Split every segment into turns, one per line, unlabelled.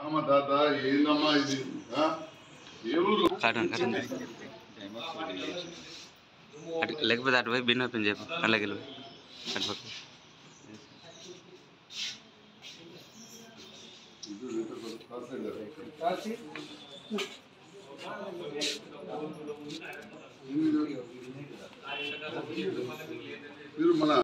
రామదాత ఏందమ్మా ఇది ఆ? ఏ ఊరు
కాటన్ కాటన్ అటు లేకపోతే అటు పోయి బిన్ ఓపెన్ చెప్పు అలాగే వెళ్ళి అటు పక్క
మీరు మన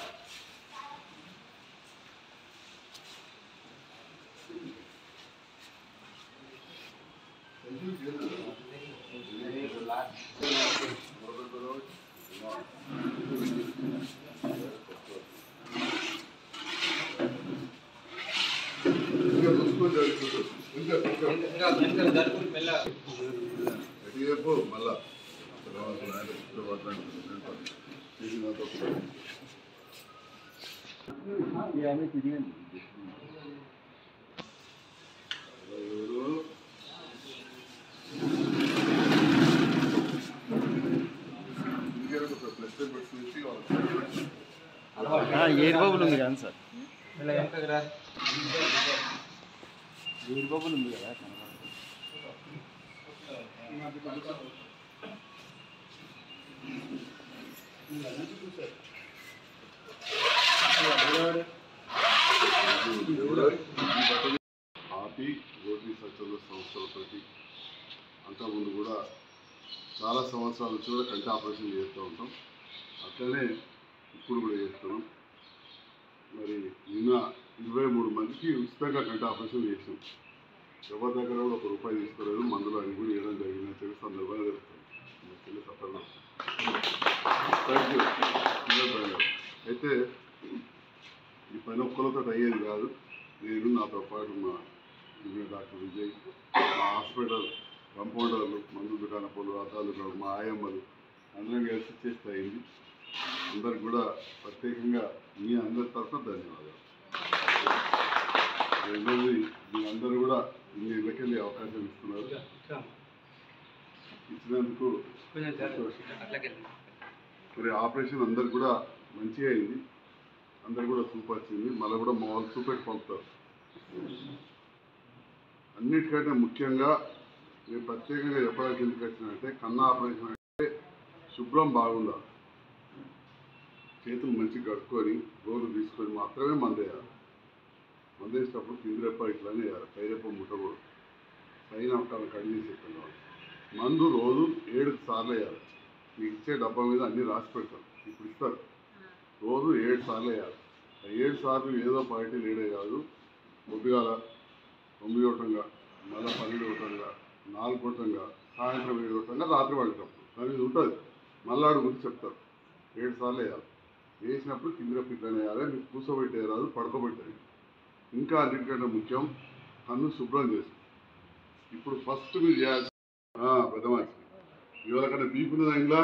ఇంకా చూసుకోండి, ఇంకా, ఇంకా. ఎటు చెప్పు మళ్ళా తర్వాత ఆయన ఇద్దరు మాట్లాడుకుంటున్నారు. ఇది నాతో ఒకసారి. ఎవరు? ఇంకెవరు ఒక ప్లస్ టెన్ పెట్టుకుని వాళ్ళకి
ఏడు బాబులు ఉంది కదా సార్ ఏడు బాబులు ఉంది కదా
ఆపి రోటరీ సర్కిల్ సంస్థలతోటి అంతకుముందు కూడా చాలా సంవత్సరాల నుంచి కూడా కంటి ఆపరేషన్ చేస్తూ ఉంటాం అట్లనే ఇప్పుడు కూడా చేస్తున్నాం మరి నిన్న ఇరవై మూడు మందికి ఉచితంగా కంటి ఆపరేషన్ చేసాం ఎవరి దగ్గర కూడా ఒక రూపాయి తీసుకోలేదు మందులు అని కూడా ఇవ్వడం జరిగిందని చెప్పి సందర్భంగా జరుగుతుంది చెల్లి సఫలం థ్యాంక్ యూ అయితే ఈ పని ఒక్కరితో అయ్యేది కాదు నేను నాతో పాటు మా ఇంజనీర్ డాక్టర్ విజయ్ మా హాస్పిటల్ కంపౌండర్లు మందు దుకాణ పనులు అద్దాలు మా ఆయమ్మలు అందరం కలిసి చేస్తే అయింది అందరికి కూడా ప్రత్యేకంగా మీ అందరి తరఫున ధన్యవాదాలు రెండోది మీ అందరూ కూడా మీ ఇళ్ళకెళ్ళి అవకాశం ఇస్తున్నారు ఇచ్చినందుకు మరి ఆపరేషన్ అందరికి కూడా మంచిగా అయింది అందరు కూడా చూపు వచ్చింది మళ్ళీ కూడా మా వాళ్ళు చూపెట్టి పంపుతారు అన్నిటికంటే ముఖ్యంగా నేను ప్రత్యేకంగా చెప్పడానికి ఎందుకు వచ్చినంటే కన్నా ఆపరేషన్ అంటే శుభ్రం బాగుండాలి చేతులు మంచిగా కడుక్కొని రోలు తీసుకొని మాత్రమే మందేయాలి మందేసేటప్పుడు కిందిరెప్ప ఇట్లానే వేయాలి పైరెప్ప ముట్టకూడదు పైన ఒక కట్ చేసి పెట్టాలి మందు రోజు ఏడు సార్లు వేయాలి మీకు ఇచ్చే డబ్బా మీద అన్ని రాసి పెడతారు ఇప్పుడు ఇస్తారు రోజు ఏడు సార్లు వేయాలి ఆ ఏడు సార్లు ఏదో పార్టీ లేడే కాదు పొద్దుగాల తొమ్మిది ఒకటంగా మళ్ళీ పన్నెండు ఒకటంగా నాలుగు ఒకటంగా సాయంత్రం ఏడు ఒకటంగా రాత్రి పడేటప్పుడు కానీ ఇది ఉంటుంది మళ్ళాడు గురించి చెప్తారు ఏడు సార్లు వేయాలి వేసినప్పుడు కింద పిట్లని వేయాలి మీకు కూర్చోబెట్టే రాదు పడుకోబెట్టాలి ఇంకా అన్నిటికంటే ముఖ్యం కన్ను శుభ్రం చేసి ఇప్పుడు ఫస్ట్ మీరు చేయాల్సి పెద్ద మనిషి ఎవరికైనా బీపీ ఉన్నదా ఇంట్లో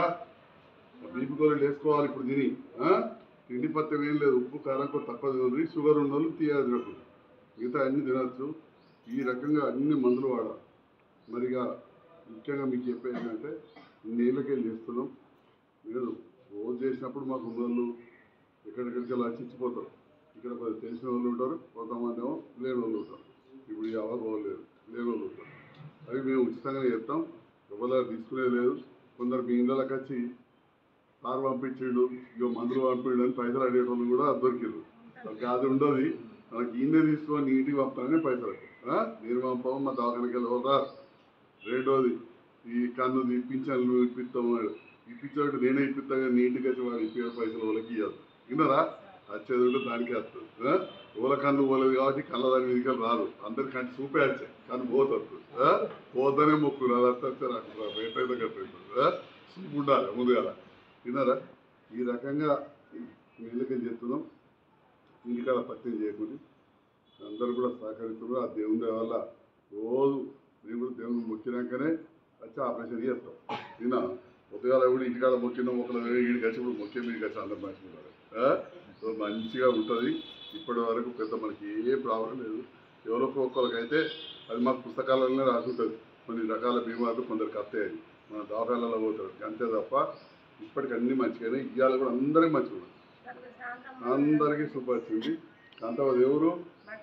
బీపీ గోళీలు వేసుకోవాలి ఇప్పుడు తిని ఆ? తిండి పత్యం ఏం లేదు ఉప్పు కారం కొంచెం తక్కువ తినదు షుగర్ ఉన్న వాళ్ళు తీయాలి తినకూడదు మిగతా అన్ని తినచ్చు ఈ రకంగా అన్ని మందులు వాడాలి మరిగా ముఖ్యంగా మీకు చెప్పేది ఏంటంటే నీళ్ళకి వెళ్ళి చేస్తున్నాం లేదు రోజు చేసినప్పుడు మాకు ఉన్న వాళ్ళు ఎక్కడెక్కడికి వెళ్ళి చచ్చిపోతారు ఇక్కడ కొంత తెలిసిన వాళ్ళు ఉంటారు కొంతమంది ఏమో లేని వాళ్ళు ఉంటారు ఇప్పుడు ఈ అవ్వ పోలేదు లేని వాళ్ళు ఉంటారు అవి మేము ఉచితంగానే చెప్తాం ఎవరు తీసుకునేది లేదు కొందరు మీ ఇళ్ళకి వచ్చి కారు పంపించిండు ఇక మందులు పంపిండు అని పైసలు అడిగేటోళ్ళు కూడా దొరికిరు వాళ్ళకి అది ఉండదు మనకి ఈయనే తీసుకొని నీటికి పంపుతానని పైసలు ఆ? మీరు పంపము మా దవాఖానకి వెళ్ళి పోతారు రెండోది ఈ కన్నుది పింఛన్లు ఇప్పిస్తాము ఇప్పించేవాడు నేనే ఇప్పిస్తాను కానీ నీటికి వచ్చి వాడు ఇప్పే పైసలు వాళ్ళకి ఇవ్వదు విన్నారా వచ్చేది ఉంటే దానికే వస్తుంది ఆ? ఊల కన్ను పోలేదు కాబట్టి కళ్ళ దాని మీదకి రాదు అందరి కంటి చూపే వచ్చాయి కన్ను పోతుంది ఆ? పోతేనే మొక్కు రాదు అట్ట వచ్చారు అక్కడ రేట్ అయితే కట్టు చూపు ఉండాలి ముందుగా విన్నారా ఈ రకంగా నీళ్ళకి చెప్తున్నాం ఇంటికాడ పత్యం చేయకుండా అందరూ కూడా సహకరిస్తున్నారు ఆ దేవుని దయ వల్ల రోజు మేము కూడా దేవుని మొక్కినాకనే వచ్చి ఆపరేషన్ చేస్తాం విన్నా పొద్దుగాల కూడా ఇంటికాడ మొక్కినాం ఒకరు ఈడికి వచ్చి ఇప్పుడు మొక్కే మీదకి వచ్చి అందరు మంచిగా సో మంచిగా ఉంటుంది ఇప్పటి వరకు పెద్ద మనకి ఏ ప్రాబ్లం లేదు ఎవరో ఒక్కొక్కరికైతే అది మా పుస్తకాలలోనే రాసి ఉంటుంది కొన్ని రకాల బీమాలు కొందరికి వస్తాయి మన దవాఖానాలలో పోతారు అంతే తప్ప ఇప్పటికి అన్ని మంచిగానే ఇవాళ కూడా అందరికీ మంచిగా ఉన్నాయి అందరికీ సూపర్ వచ్చింది కాంతాబాద్ ఎవరు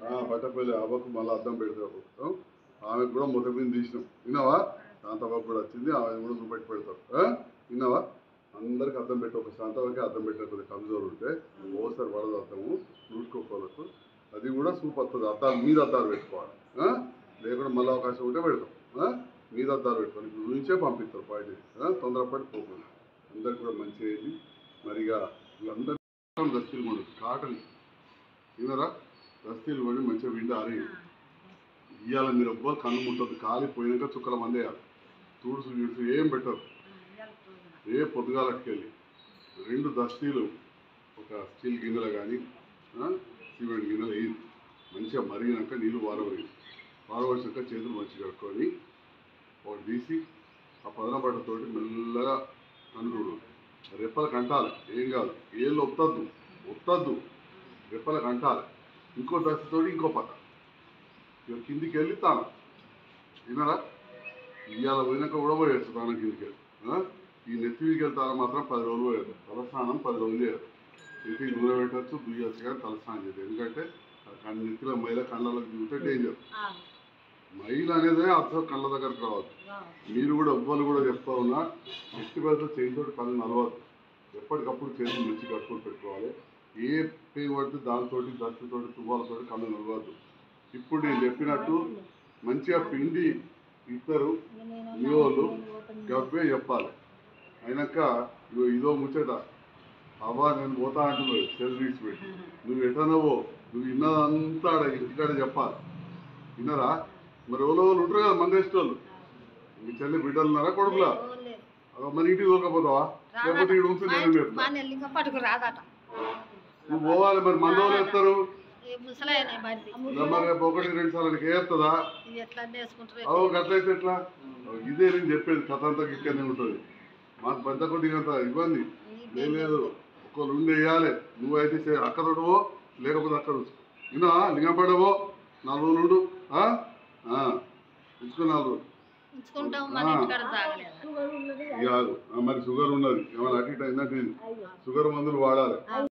ఆ, బట్టపల్లి అవ్వకు మళ్ళీ అద్దం పెడతారు ప్రభుత్వం ఆమెకు కూడా మొదటి మీద తీసినాం విన్నావా శాంతవ్వకు కూడా వచ్చింది ఆమె కూడా చూపెట్టి పెడతారు ఆ? విన్నావా అందరికి అద్దం పెట్టి ఒక శాంతవ్వకి అద్దం పెట్టే కొద్దిగా కమ్జోర్ ఉంటే ఓసారి వడదు అద్దము నూటుకోకోలకు అది కూడా సూప్ వస్తుంది అద్దాలు మీద అద్దాలు పెట్టుకోవాలి ఆ? లేకుండా మళ్ళీ అవకాశం ఉంటే పెడతాం ఆ? మీద అద్దాలు పెట్టుకోవాలి ఇప్పుడు నుంచే పంపిస్తారు పాయింట్ తొందరపడి పోకుండా అందరికి కూడా మంచి అయింది మరిగా వీళ్ళందరూ దస్తీలు కొండు కాటన్ విన్నారా దస్తీలు కొని మంచిగా విండి ఆరి ఇవాళ మీరు ఎవ్వరు కన్ను ముట్టదు కాలిపోయినాక చుక్కల మంది వేయాలి తుడుసు గిడుసు ఏం పెట్టరు ఏ పొద్దుగాలకెళ్ళి రెండు దస్తీలు ఒక స్టీల్ గిన్నెలు కానీ సిమెంట్ గిన్నెలు వేయింది మంచిగా మరిగినాక నీళ్ళు వారవరి వారవరిసాక చేతులు మంచిగా కడుక్కొని ఒకటి తీసి ఆ పదన బట్టతోటి మెల్లగా కనుడు రెప్పలకు అంటాలి ఏం కాదు ఏళ్ళు ఒత్తద్దు ఒత్తద్దు రెప్పలకు అంటాలి ఇంకో దశతోటి ఇంకో పక్క ఇక కిందికి వెళ్ళి తాను విన్నారా ఇవాళ పోయినాక కూడా పోయొచ్చు తాను కిందికి వెళ్ళి ఆ? ఈ నెత్తి మీదకి వెళ్తారా మాత్రం పది రోజులు పోయారు తలస్నానం పది రోజులు చేయరు నెత్తికి దూరం పెట్టచ్చు దుయ్యచ్చు కానీ తలస్నానం చేయదు ఎందుకంటే ఆ కన్ను నెత్తిలో మైల కళ్ళలోకి దిగితే డేంజర్ మైల్ అనేది అసలు కళ్ళ దగ్గరకు రావద్దు మీరు కూడా ఎవ్వరు కూడా చెప్తా ఉన్నా ఎట్టి పెద్ద చేతితో కళ్ళు నలవద్దు ఎప్పటికప్పుడు చేతులు మంచి కట్టుకొని పెట్టుకోవాలి ఏ పేరు పడితే దానితో దస్తుతోటి తువ్వాలతోటి కళ్ళు నలవద్దు ఇప్పుడు నేను చెప్పినట్టు మంచిగా పిండి ఇద్దరు మీ వాళ్ళు గవ్వే చెప్పాలి అయినాక ఇగో ఇదో ముచ్చట అవ్వా నేను పోతా అంటున్నాడు సెల్ తీసి పెట్టి నువ్వు ఎటనవో నువ్వు ఇన్నదంతా ఆడ ఇంటికాడ చెప్పాలి విన్నారా మరి ఎవరో వాళ్ళు ఉంటారు కదా మందేస్ట్ వాళ్ళు మీ చెల్లి బిడ్డలు ఉన్నారా కొడుకులా అదో మరి ఇంటికి దూకపోతావా లేకపోతే ఇక్కడ ఉంచి నేను చెప్తా
మా నెల్లింగ పట్టుకు రాదట
నువ్వు పోవాలి మరి మంది వాళ్ళు వేస్తారు
ఈ ముసలాయన బడిది
ఇలా మరి రేపు ఒకటి రెండు సార్లు నీకు వేస్తుందా
ఇది ఎట్లా నేర్చుకుంటారు
అవు అట్లయితే ఎట్లా అవు ఇదే నేను చెప్పేది కథ అంతా ఇక్కడనే ఉంటుంది మాకు పెద్ద కొద్దిగా అంత ఇబ్బంది లేదు లేదు ఒకళ్ళు ఉండి వేయాలి నువ్వైతే చే- అక్కడ ఉండవో లేకపోతే అక్కడ ఉంచు విన్నా లింగపడవో నాలుగు రోజులు ఉండు ఆ? ఆ. ఉంచుకో నాలుగు రోజులు
ఉంచుకుంటాం మన ఇంటికాడ తాగలేదు
ఇక ఆగు. ఆ, మరి షుగర్ ఉన్నది ఏమైనా అటు ఇటు అయిందంటే షుగర్ మందులు వాడాలి